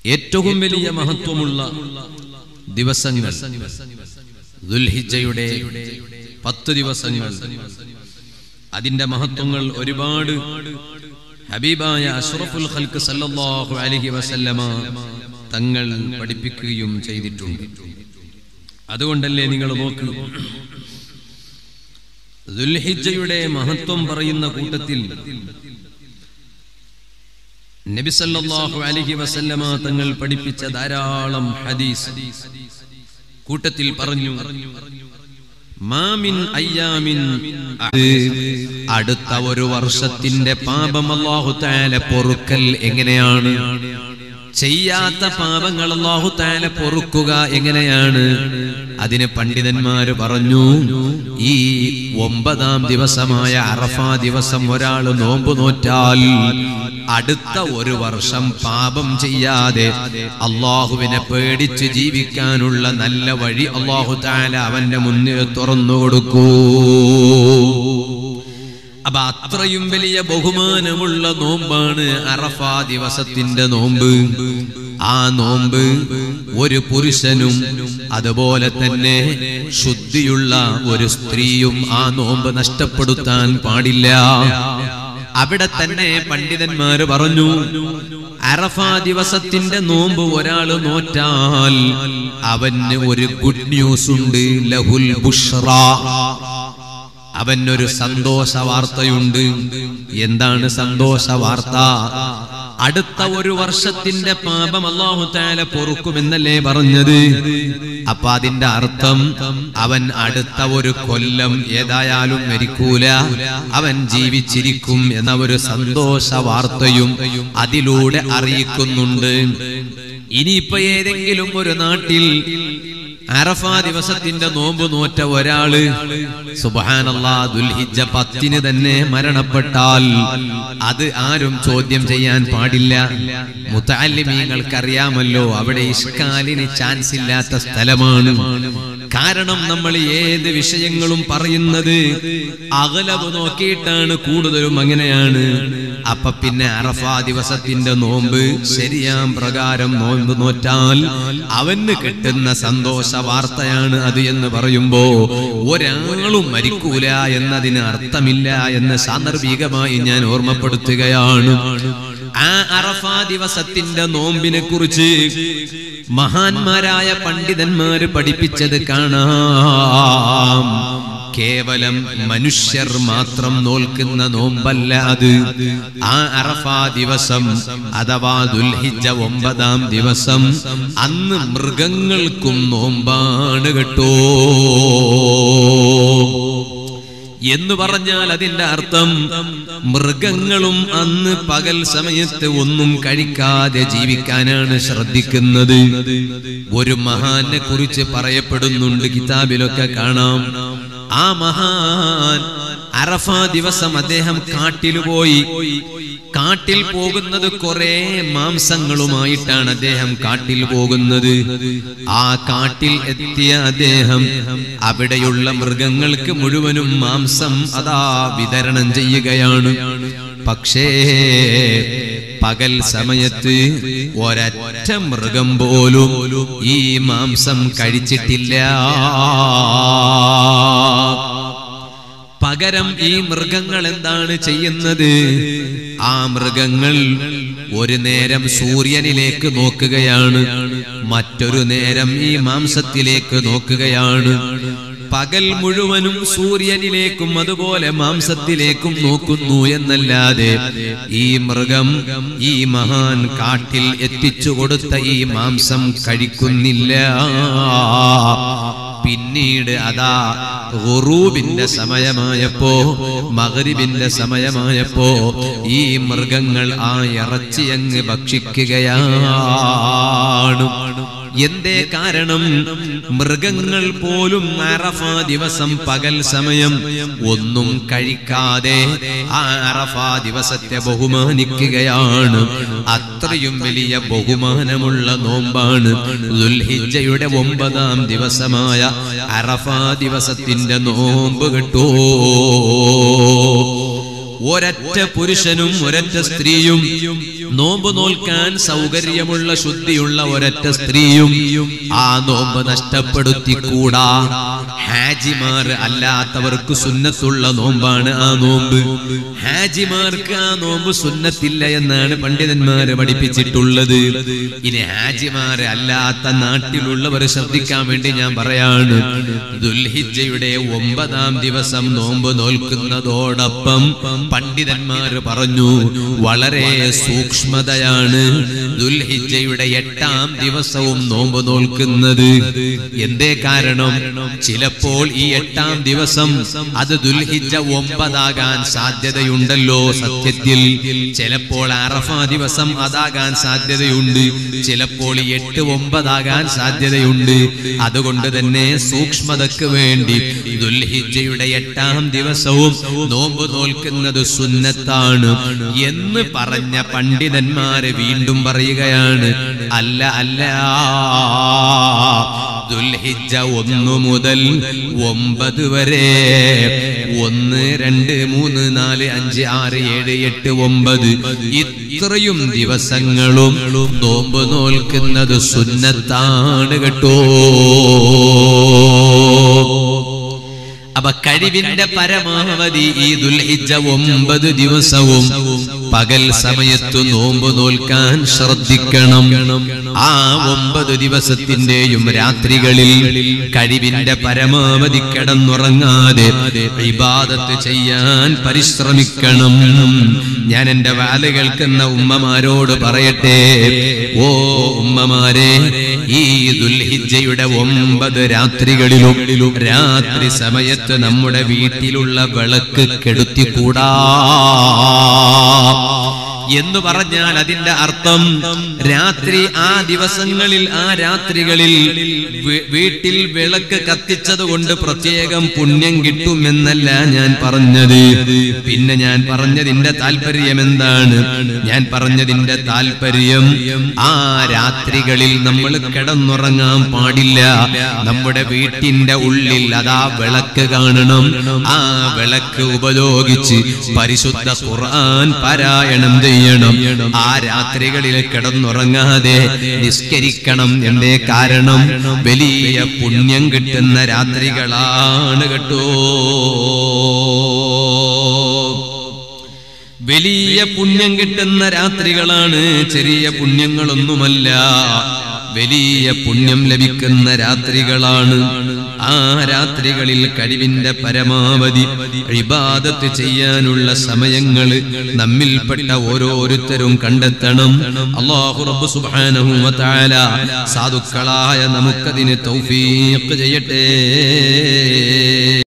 ഏറ്റവും വലിയ മഹത്വമുള്ള ദിവസങ്ങൾ ദുൽഹിജയുടെ പത്ത് ദിവസങ്ങൾ അതിന്റെ മഹത്വങ്ങൾ ഒരുപാട് ഹബീബായ അഷ്റഫുൽ ഖൽക്ക് സല്ലല്ലാഹു അലൈഹി വസല്ലമ തങ്ങൾ പഠിപ്പിക്കുകയും ചെയ്തിട്ടുണ്ട് അതുകൊണ്ടല്ലേ നിങ്ങൾ നോക്കൂ ദുൽഹിജയുടെ മഹത്വം പറയുന്ന കൂട്ടത്തിൽ നബി സല്ലല്ലാഹു അലൈഹി വസല്ലമ തങ്ങൾ പഠിപ്പിച്ച ധാരാളം ഹദീസ് കൂട്ടത്തിൽ പറഞ്ഞു മാമിൻ അയ്യാമിൻ അടുത്ത ഒരു വർഷത്തിന്റെ പാപം അല്ലാഹു തആല പൊറുക്കൽ എങ്ങനെയാണ് ചെയ്യാത്ത പാപങ്ങൾ അല്ലാഹു തആല പൊറുക്കുക എങ്ങനെയാണ് അതിന് പണ്ഡിതന്മാര് പറഞ്ഞു ഈ ഒമ്പതാം ദിവസമായ അറഫ ദിവസം ഒരാൾ നോമ്പ് നോറ്റാൽ അടുത്ത ഒരു വർഷം പാപം ചെയ്യാതെ അള്ളാഹുവിനെ പേടിച്ച് ജീവിക്കാനുള്ള നല്ല വഴി അള്ളാഹു താല അവന്റെ മുന്നിൽ തുറന്നു കൊടുക്കൂ അപ്പൊ അത്രയും വലിയ ബഹുമാനമുള്ള നോമ്പാണ് അറഫ ദിവസത്തിന്റെ നോമ്പ് ആ നോമ്പ് ഒരു പുരുഷനും അതുപോലെ തന്നെ ശുദ്ധിയുള്ള ഒരു സ്ത്രീയും ആ നോമ്പ് നഷ്ടപ്പെടുത്താൻ പാടില്ല അവിടെ തന്നെ പണ്ഡിതന്മാര് പറഞ്ഞു അറഫ ദിവസത്തിന്റെ നോമ്പ് ഒരാൾ നോറ്റാൽ അവന് ഒരു ഗുഡ് ന്യൂസ് ഉണ്ട് ലഹുൽ ബുഷ്റ അവനൊരു സന്തോഷ വാർത്തയുണ്ട് എന്താണ് സന്തോഷ വാർത്ത അടുത്ത ഒരു വർഷത്തിന്റെ പാപം അള്ളാഹു താല പൊറുക്കുമെന്നല്ലേ പറഞ്ഞത് അപ്പൊ അതിന്റെ അർത്ഥം അവൻ അടുത്ത ഒരു കൊല്ലം ഏതായാലും മരിക്കൂല അവൻ ജീവിച്ചിരിക്കും എന്ന ഒരു സന്തോഷ വാർത്തയും അതിലൂടെ അറിയിക്കുന്നുണ്ട് ഇനിയിപ്പോ ഏതെങ്കിലും ഒരു നാട്ടിൽ അറഫ ദിവസത്തിന്റെ നോമ്പ് നോറ്റ ഒരാള് സുബാനല്ലാ ദുൽഹിജ പത്തിന് തന്നെ മരണപ്പെട്ടാൽ അത് ആരും ചോദ്യം ചെയ്യാൻ പാടില്ല മുത്താലിമീങ്ങൾക്കറിയാമല്ലോ അവിടെ ഇഷ്കാലിന് ചാൻസ് ഇല്ലാത്ത സ്ഥലമാണ് കാരണം നമ്മൾ ഏത് വിഷയങ്ങളും പറയുന്നത് അകലവ് നോക്കിയിട്ടാണ് കൂടുതലും അങ്ങനെയാണ് അപ്പൊ പിന്നെ അറഫ ദിവസത്തിന്റെ നോമ്പ് ശരിയാം പ്രകാരം നോമ്പ് നോറ്റാൽ അവന് കിട്ടുന്ന സന്തോഷ വാർത്തയാണ് അത് എന്ന് പറയുമ്പോ ഒരാളും മരിക്കൂല എന്നതിന് അർത്ഥമില്ല എന്ന് സാന്ദർഭികമായി ഞാൻ ഓർമ്മപ്പെടുത്തുകയാണ് ആ അറഫ ദിവസത്തിന്റെ നോമ്പിനെ കുറിച്ച് മഹാന്മാരായ പണ്ഡിതന്മാര് പഠിപ്പിച്ചത് കാണാം കേവലം മനുഷ്യർ മാത്രം നോൽക്കുന്ന നോമ്പല്ല അത് ആ അറഫ ദിവസം അഥവാ ദുൽഹിജ ഒമ്പതാം ദിവസം അന്ന് മൃഗങ്ങൾക്കും നോമ്പാണ് കേട്ടോ എന്ന് പറഞ്ഞാൽ അതിന്റെ അർത്ഥം മൃഗങ്ങളും അന്ന് പകൽ സമയത്ത് ഒന്നും കഴിക്കാതെ ജീവിക്കാനാണ് ശ്രദ്ധിക്കുന്നത് ഒരു മഹാനെ കുറിച്ച് പറയപ്പെടുന്നുണ്ട് കിതാബിലൊക്കെ കാണാം ആ മഹാൻ അറഫ ദിവസം അദ്ദേഹം കാട്ടിൽ പോയി കാട്ടിൽ പോകുന്നത് കുറെ മാംസങ്ങളുമായിട്ടാണ് അദ്ദേഹം കാട്ടിൽ പോകുന്നത് ആ കാട്ടിൽ എത്തിയ അദ്ദേഹം അവിടെയുള്ള മൃഗങ്ങൾക്ക് മുഴുവനും മാംസം അതാ വിതരണം ചെയ്യുകയാണ് പക്ഷേ പകൽ സമയത്ത് ഒരൊറ്റ മൃഗം പോലും ഈ മാംസം കഴിച്ചിട്ടില്ല പകരം ഈ മൃഗങ്ങൾ എന്താണ് ചെയ്യുന്നത് ആ മൃഗങ്ങൾ ഒരു നേരം സൂര്യനിലേക്ക് നോക്കുകയാണ് മറ്റൊരു നേരം ഈ മാംസത്തിലേക്ക് നോക്കുകയാണ് പകൽ മുഴുവനും സൂര്യനിലേക്കും അതുപോലെ മാംസത്തിലേക്കും നോക്കുന്നു എന്നല്ലാതെ ഈ മൃഗം ഈ മഹാൻ കാട്ടിൽ എത്തിച്ചു കൊടുത്ത ഈ മാംസം കഴിക്കുന്നില്ല പിന്നീട് അതാ ഗുറൂബിന്റെ സമയമായപ്പോ മകരിബിന്റെ സമയമായപ്പോ ഈ മൃഗങ്ങൾ ആ ഇറച്ചി അങ്ങ് ഭക്ഷിക്കുകയാണ് എന്തേ കാരണം മൃഗങ്ങൾ പോലും അറഫ ദിവസം പകൽ സമയം ഒന്നും കഴിക്കാതെ ആ അറഫ ദിവസത്തെ ബഹുമാനിക്കുകയാണ് അത്രയും വലിയ ബഹുമാനമുള്ള നോമ്പാണ് ദുൽഹിജ്ജയുടെ ഒമ്പതാം ദിവസമായ അറഫ ദിവസത്തിന്റെ നോമ്പ് കിട്ടോ ഒരൊറ്റ പുരുഷനും ഒരൊറ്റ സ്ത്രീയും നോമ്പ് നോൽക്കാൻ സൗകര്യമുള്ള ശുദ്ധിയുള്ള ഒരൊറ്റ സ്ത്രീയും ആ നോമ്പ് നഷ്ടപ്പെടുത്തിക്കൂടാ ഹാജിമാർ അല്ലാത്തവർക്ക് സുന്നത്തുള്ള നോമ്പാണ് ആ നോമ്പ് ഹാജിമാർക്ക് ആ നോമ്പ് സുന്നത്തില്ല എന്നാണ് പണ്ഡിതന്മാര് പഠിപ്പിച്ചിട്ടുള്ളത് ഇനി ഹാജിമാരെ അല്ലാത്ത നാട്ടിലുള്ളവർ ശ്രദ്ധിക്കാൻ വേണ്ടി ഞാൻ പറയാണ് ദുൽഹിജയുടെ ഒമ്പതാം ദിവസം നോമ്പ് നോൽക്കുന്നതോടൊപ്പം പണ്ഡിതന്മാർ പറഞ്ഞു വളരെ സൂക്ഷ്മതയാണ് ദുൽഹിജയുടെ എട്ടാം ദിവസവും നോമ്പ് നോൽക്കുന്നത് എന്തേ കാരണം ചിലപ്പോൾ ഈ എട്ടാം ദിവസം അത് ദുൽഹിജ ഒമ്പതാകാൻ സാധ്യതയുണ്ടല്ലോ സത്യത്തിൽ ചിലപ്പോൾ അറഫ ദിവസം അതാകാൻ സാധ്യതയുണ്ട് ചിലപ്പോൾ ഈ എട്ട് ഒമ്പതാകാൻ സാധ്യതയുണ്ട് അതുകൊണ്ട് തന്നെ സൂക്ഷ്മതക്ക് വേണ്ടി ദുൽഹിജയുടെ എട്ടാം ദിവസവും നോമ്പ് നോൽക്കുന്നത് സുന്നത്താണ് എന്ന് പറഞ്ഞ പണ്ഡിതന്മാര് വീണ്ടും പറയുകയാണ് അല്ല അല്ല ദുൽഹിജ ഒന്നു മുതൽ ഒമ്പത് വരെ ഒന്ന് രണ്ട് മൂന്ന് നാല് അഞ്ച് ആറ് ഏഴ് എട്ട് ഒമ്പത് ഇത്രയും ദിവസങ്ങളും നോമ്പ് നോൽക്കുന്നത് സുന്നത്താണ് കേട്ടോ അപ്പൊ കഴിവിന്റെ പരമാവധി ഈ ദുൽഹിജ ഒമ്പത് ദിവസവും പകൽ സമയത്ത് നോമ്പ് നോൽക്കാൻ ശ്രദ്ധിക്കണം ആ ഒമ്പത് ദിവസത്തിന്റെയും രാത്രികളിൽ കഴിവിന്റെ പരമാവധി കിടന്നുറങ്ങാതെ ഇബാദത്ത് ചെയ്യാൻ പരിശ്രമിക്കണം ഞാൻ എന്റെ വാല് കേൾക്കുന്ന ഉമ്മമാരോട് പറയട്ടെ ഓ ഉമ്മമാരെ ഈ ദുൽഹിജയുടെ ഒമ്പത് രാത്രികളിലും രാത്രി സമയത്ത് നമ്മുടെ വീട്ടിലുള്ള വിളക്ക് കെടുത്തിക്കൂടാ എന്ന് പറഞ്ഞാൽ അതിന്റെ അർത്ഥം രാത്രി ആ ദിവസങ്ങളിൽ ആ രാത്രികളിൽ വീ- വീട്ടിൽ വിളക്ക് കത്തിച്ചത് കൊണ്ട് പ്രത്യേകം പുണ്യം കിട്ടുമെന്നല്ല ഞാൻ പറഞ്ഞത് പിന്നെ ഞാൻ പറഞ്ഞതിന്റെ താല്പര്യം എന്താണ് ഞാൻ പറഞ്ഞതിന്റെ താല്പര്യം ആ രാത്രികളിൽ നമ്മൾ കിടന്നുറങ്ങാൻ പാടില്ല നമ്മുടെ വീട്ടിന്റെ ഉള്ളിൽ അതാ വിളക്ക് കാണണം ആ വിളക്ക് ഉപയോഗിച്ച് പരിശുദ്ധ ഖുർആൻ പാരായണം ചെയ്യണം ആ രാത്രികളിൽ കിടന്നുറങ്ങാതെ നിസ്കരിക്കണം എന്തേ കാരണം വലിയ പുണ്യം കിട്ടുന്ന രാത്രികളാണ് കേട്ടോ വലിയ പുണ്യം കിട്ടുന്ന രാത്രികളാണ് ചെറിയ പുണ്യങ്ങളൊന്നുമല്ല വലിയ പുണ്യം ലഭിക്കുന്ന രാത്രികളാണ് ആ രാത്രികളിൽ കഴിവിന്റെ പരമാവധി ഇബാദത്ത് ചെയ്യാനുള്ള സമയങ്ങൾ നമ്മിൽപ്പെട്ട ഓരോരുത്തരും കണ്ടെത്തണം അള്ളാഹു റബ്ബ് സുബ്ഹാനഹു വ തആല സാധുക്കളായ നമുക്കതിന് തൗഫീഖ് ചെയ്യട്ടെ